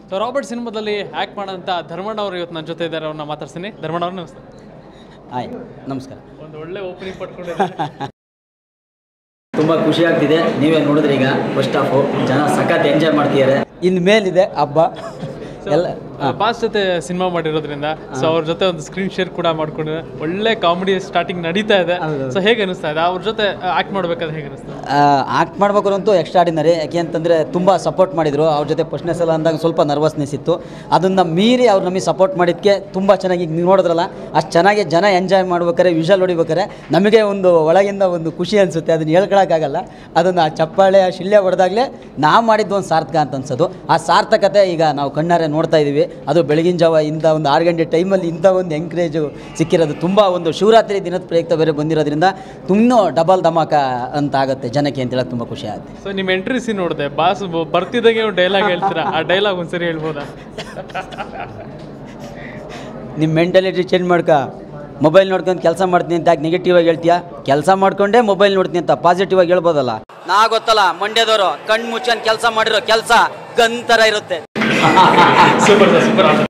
so Robert ಸಿನಿಮಾದಲ್ಲಿ act ಮಾಡೋಂಥ ಧರ್ಮಣ್ಣ ಅವರು ಇವತ್ತು ನನ್ನ ಜೊತೆ ಇದ್ದಾರೆ ಅವ್ರನ್ನ ಮಾತಾಡ್ತೀನಿ ಧರ್ಮಣ್ಣ ಅವ್ರನ್ನ ನಮಸ್ತೆ ಹಾಯ್ ನಮಸ್ಕಾರ ಒಂದು ಒಳ್ಳೆ ಓಪನಿಂಗ್ ಪಡ್ಕೊಂಡಿದ್ದಾರೆ ತುಂಬ ಖುಷಿ ಆಗ್ತಿದೆ ನೀವೇ ನೋಡಿದ್ರಿ ಈಗ ಫಸ್ಟ್ ಹಾಫು ಜನ ಸಖತ್ ಎಂಜಾಯ್ ಮಾಡ್ತಿದ್ದಾರೆ ಇನ್ನು ಮೇಲಿದೆ ಹಬ್ಬ ಎಲ್ಲ ಬಾಸ್ ಜೊತೆ ಸಿನಿಮಾ ಮಾಡಿರೋದ್ರಿಂದ ಸೊ ಅವ್ರ ಜೊತೆ ಒಂದು ಸ್ಕ್ರೀನ್ ಶೇರ್ ಕೂಡ ಮಾಡ್ಕೊಂಡಿದ್ದಾರೆ ಒಳ್ಳೆ ಕಾಮಿಡಿ ಸ್ಟಾರ್ಟಿಂಗ್ ನಡೀತಾ ಇದೆ ಸೊ ಹೇಗೆ ಅನಿಸ್ತಾ ಇದೆ ಅವ್ರ ಜೊತೆ ಆ್ಯಕ್ಟ್ ಮಾಡ್ಬೇಕಾದ್ರೆ ಹೇಗೆ ಅನಿಸ್ತಾ ಇದೆ ಆ್ಯಕ್ಟ್ ಮಾಡ್ಬೇಕು ಅಂತೂ ಎಕ್ಸ್ಟ್ರಾಡಿನರಿ ಯಾಕೆ ಅಂತಂದರೆ ತುಂಬ ಸಪೋರ್ಟ್ ಮಾಡಿದರು ಅವ್ರ ಜೊತೆ ಫಸ್ಟ್ನೇ ಸಲ ಅಂದಾಗ ಸ್ವಲ್ಪ ನರ್ವಸ್ನೆಸ್ ಇತ್ತು ಅದನ್ನು ಮೀರಿ ಅವ್ರು ನಮಗೆ ಸಪೋರ್ಟ್ ಮಾಡಿದ್ದಕ್ಕೆ ತುಂಬ ಚೆನ್ನಾಗಿ ಈಗ ನೀವು ನೋಡಿದ್ರಲ್ಲ ಅಷ್ಟು ಚೆನ್ನಾಗಿ ಜನ ಎಂಜಾಯ್ ಮಾಡ್ಬೇಕಾರೆ ವಿಷಲ್ ಹೊಡಿಬೇಕಾರೆ ನಮಗೆ ಒಂದು ಒಳಗಿಂದ ಒಂದು ಖುಷಿ ಅನಿಸುತ್ತೆ ಅದನ್ನು ಹೇಳ್ಕೊಳಕ್ಕಾಗಲ್ಲ ಅದನ್ನು ಆ ಚಪ್ಪಾಳೆ ಆ ಶಿಳ್ಳೆ ಹೊಡೆದಾಗಲೇ ನಾವು ಮಾಡಿದ್ದು ಒಂದು ಸಾರ್ಥಕ ಅಂತ ಅನ್ಸೋದು ಆ ಸಾರ್ಥಕತೆ ಈಗ ನಾವು ಕಣ್ಣಾರೆ ನೋಡ್ತಾ ಇದ್ದೀವಿ ಅದು ಬೆಳಗಿನ ಜಾವ ಇಂಥ ಒಂದು ಆರು ಗಂಟೆ ಟೈಮಲ್ಲಿ ಇಂಥ ಒಂದು ಎಂಕರೇಜು ಸಿಕ್ಕಿರೋದು ತುಂಬ ಒಂದು ಶಿವರಾತ್ರಿ ದಿನದ ಪ್ರಯುಕ್ತ ಬೇರೆ ಬಂದಿರೋದ್ರಿಂದ ಇನ್ನೂ ಡಬಲ್ ಧಮಾಕ ಅಂತ ಆಗುತ್ತೆ ಜನಕ್ಕೆ ಅಂತ ಹೇಳೋಕೆ ತುಂಬ ಖುಷಿ ಆಗುತ್ತೆ ಸೊ ನಿಮ್ಮ ಎಂಟ್ರಿ ಸೀನ್ ನೋಡಿದೆ ಬಾಸ್ ಬರ್ತಿದ್ದಾಗೆ ಒಂದು ಡೈಲಾಗ್ ಹೇಳ್ತೀರಾ ಆ ಡೈಲಾಗ್ ಒಂದ್ಸರಿ ಹೇಳ್ಬೋದಾ ನಿಮ್ಮ ಮೆಂಟಾಲಿಟಿ ಚೇಂಜ್ ಮಾಡ್ಕ ಮೊಬೈಲ್ ನೋಡ್ಕೊಂಡು ಕೆಲಸ ಮಾಡ್ತೀನಿ ಅಂತ ಯಾಕೆ ನೆಗೆಟಿವ್ ಆಗಿ ಹೇಳ್ತೀಯಾ ಕೆಲಸ ಮಾಡ್ಕೊಂಡೇ ಮೊಬೈಲ್ ನೋಡ್ತೀನಿ ಅಂತ ಪಾಸಿಟಿವ್ ಆಗಿ ಹೇಳ್ಬೋದಲ್ಲ ನಾ ಗೊತ್ತಲ್ಲ ಮಂಡ್ಯದವರು ಕಣ್ಣು ಮುಚ್ಕೊಂಡು ಕೆಲಸ ಮಾಡಿರೋ ಕೆಲಸ ಗಂತರ ಇರುತ್ತೆ ಸೂಪರ್ ಸರ್ ಸೂಪರ್